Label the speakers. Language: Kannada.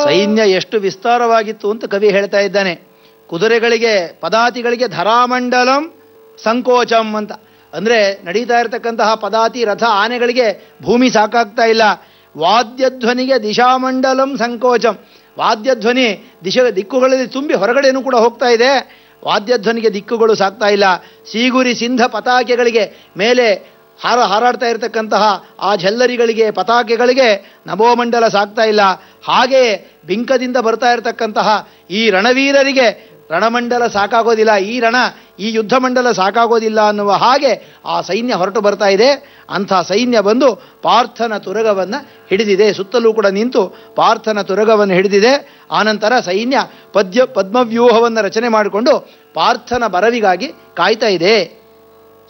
Speaker 1: ಸೈನ್ಯ ಎಷ್ಟು ವಿಸ್ತಾರವಾಗಿತ್ತು ಅಂತ ಕವಿ ಹೇಳ್ತಾ ಇದ್ದಾನೆ ಕುದುರೆಗಳಿಗೆ ಪದಾತಿಗಳಿಗೆ ಧರಾಮಂಡಲಂ ಸಂಕೋಚಂ ಅಂತ ಅಂದ್ರೆ ನಡೀತಾ ಇರತಕ್ಕಂತಹ ಪದಾತಿ ರಥ ಆನೆಗಳಿಗೆ ಭೂಮಿ ಸಾಕಾಗ್ತಾ ಇಲ್ಲ ವಾದ್ಯಧ್ವನಿಗೆ ದಿಶಾಮಂಡಲಂ ಸಂಕೋಚಂ ವಾದ್ಯಧ್ವನಿ ದಿಶ ದಿಕ್ಕುಗಳಲ್ಲಿ ತುಂಬಿ ಹೊರಗಡೆನೂ ಕೂಡ ಹೋಗ್ತಾ ಇದೆ ವಾದ್ಯಧ್ವನಿಗೆ ದಿಕ್ಕುಗಳು ಸಾಕ್ತಾ ಇಲ್ಲ ಸೀಗುರಿ ಸಿಂಧ ಪತಾಕೆಗಳಿಗೆ ಮೇಲೆ ಹಾರ ಹಾರಾಡ್ತಾ ಇರತಕ್ಕಂತಹ ಆ ಝಲ್ಲರಿಗಳಿಗೆ ಪತಾಕೆಗಳಿಗೆ ನಭೋಮಂಡಲ ಸಾಕ್ತಾ ಇಲ್ಲ ಹಾಗೆಯೇ ಬಿಂಕದಿಂದ ಬರ್ತಾ ಇರತಕ್ಕಂತಹ ಈ ರಣವೀರರಿಗೆ ರಣಮಂಡಲ ಸಾಕಾಗೋದಿಲ್ಲ ಈ ರಣ ಈ ಯುದ್ಧ ಮಂಡಲ ಸಾಕಾಗೋದಿಲ್ಲ ಅನ್ನುವ ಹಾಗೆ ಆ ಸೈನ್ಯ ಹೊರಟು ಬರ್ತಾ ಇದೆ ಅಂಥ ಸೈನ್ಯ ಬಂದು ಪಾರ್ಥನ ತುರಗವನ್ನು ಹಿಡಿದಿದೆ ಸುತ್ತಲೂ ಕೂಡ ನಿಂತು ಪಾರ್ಥನ ತುರಗವನ್ನು ಹಿಡಿದಿದೆ ಆನಂತರ ಸೈನ್ಯ ಪದ್ಯ ಪದ್ಮವ್ಯೂಹವನ್ನು ರಚನೆ ಮಾಡಿಕೊಂಡು ಪಾರ್ಥನ ಬರವಿಗಾಗಿ ಕಾಯ್ತಾ ಇದೆ